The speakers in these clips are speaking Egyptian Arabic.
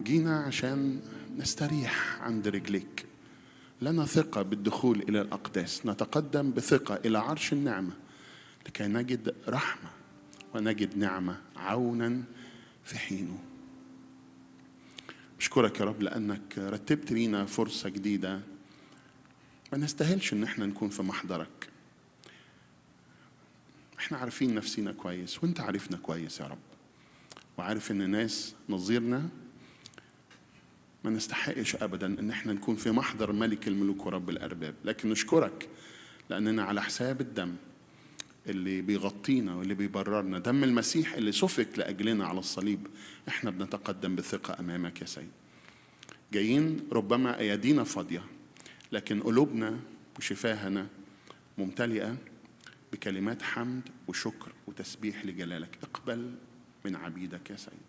جينا عشان نستريح عند رجليك لنا ثقة بالدخول إلى الأقداس نتقدم بثقة إلى عرش النعمة لكي نجد رحمة ونجد نعمة عونا في حينه أشكرك يا رب لأنك رتبت لينا فرصة جديدة ما نستاهلش إن احنا نكون في محضرك احنا عارفين نفسينا كويس وانت عارفنا كويس يا رب وعارف ان ناس نظيرنا ما نستحقش ابدا ان احنا نكون في محضر ملك الملوك ورب الارباب لكن نشكرك لاننا على حساب الدم اللي بيغطينا واللي بيبررنا دم المسيح اللي سفك لاجلنا على الصليب احنا بنتقدم بثقه امامك يا سيد جايين ربما ايادينا فاضيه لكن قلوبنا وشفاهنا ممتلئه بكلمات حمد وشكر وتسبيح لجلالك اقبل من عبيدك يا سيد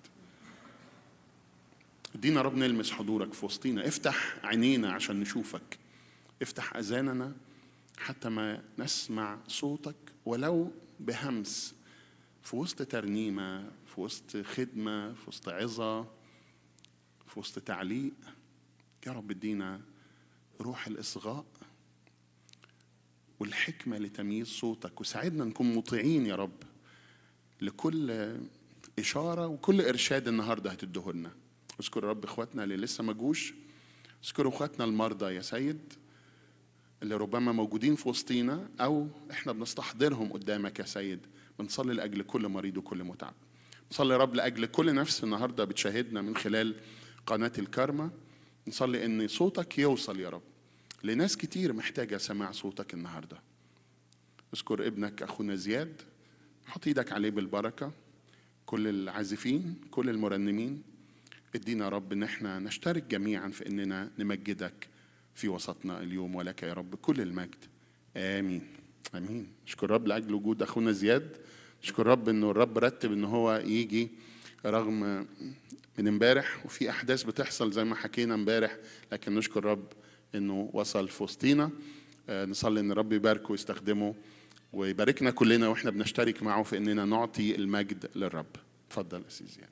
ادينا رب نلمس حضورك في وسطينا افتح عينينا عشان نشوفك افتح اذاننا حتى ما نسمع صوتك ولو بهمس في وسط ترنيمه في وسط خدمه في وسط عظه في وسط تعليق يا رب ادينا روح الاصغاء والحكمه لتمييز صوتك وساعدنا نكون مطيعين يا رب لكل اشاره وكل ارشاد النهارده هتديهولنا اذكر يا رب اخواتنا اللي لسه ما جوش اذكر اخواتنا المرضى يا سيد اللي ربما موجودين في وسطينا او احنا بنستحضرهم قدامك يا سيد بنصلي لاجل كل مريض وكل متعب نصلي يا رب لاجل كل نفس النهارده بتشاهدنا من خلال قناه الكرمه نصلي ان صوتك يوصل يا رب لناس كتير محتاجه سماع صوتك النهارده اذكر ابنك اخونا زياد حط ايدك عليه بالبركه كل العازفين كل المرنمين ادينا يا رب ان احنا نشترك جميعا في اننا نمجدك في وسطنا اليوم ولك يا رب كل المجد امين امين اشكر رب لاجل وجود اخونا زياد اشكر رب انه الرب رتب ان هو يجي رغم من امبارح وفي احداث بتحصل زي ما حكينا امبارح لكن نشكر رب انه وصل في وسطينا آه، نصلي ان الرب يباركه ويستخدمه ويباركنا كلنا واحنا بنشترك معه في اننا نعطي المجد للرب اتفضل اسيس زياد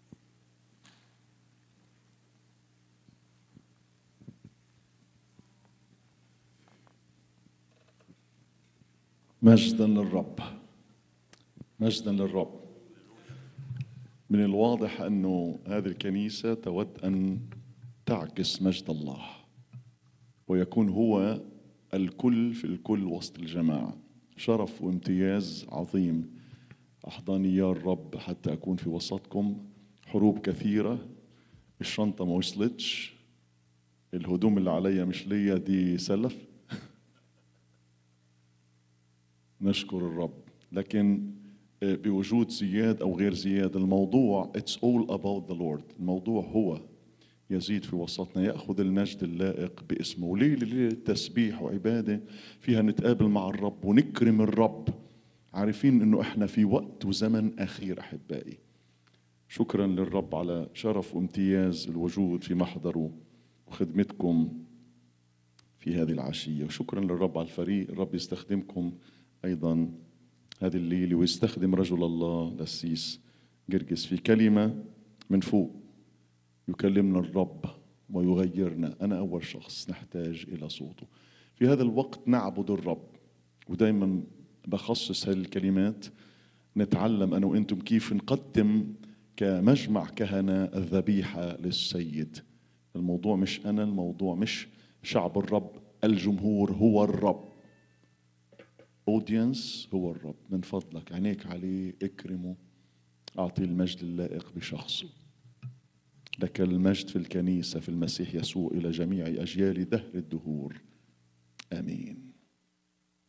مجدا للرب مجدا للرب من الواضح انه هذه الكنيسه تود ان تعكس مجد الله ويكون هو الكل في الكل وسط الجماعه شرف وامتياز عظيم احضاني يا الرب حتى اكون في وسطكم حروب كثيره الشنطه ما وصلتش الهدوم اللي عليا مش ليا دي سلف نشكر الرب لكن آه، بوجود زياد او غير زياد الموضوع it's all about the Lord الموضوع هو يزيد في وسطنا ياخذ المجد اللائق باسمه وليله ليله تسبيح وعباده فيها نتقابل مع الرب ونكرم الرب عارفين انه احنا في وقت وزمن اخير احبائي شكرا للرب على شرف وامتياز الوجود في محضره وخدمتكم في هذه العشية وشكرا للرب على الفريق الرب يستخدمكم أيضا هذه الليلة ويستخدم رجل الله للسيس جرجس في كلمة من فوق يكلمنا الرب ويغيرنا أنا أول شخص نحتاج إلى صوته في هذا الوقت نعبد الرب ودايما بخصص هذه الكلمات نتعلم أنا وأنتم كيف نقدم كمجمع كهنة الذبيحة للسيد الموضوع مش أنا الموضوع مش شعب الرب الجمهور هو الرب اودينس هو الرب من فضلك عينيك عليه اكرمه اعطيه المجد اللائق بشخصه لك المجد في الكنيسة في المسيح يسوع إلى جميع أجيال دهر الدهور آمين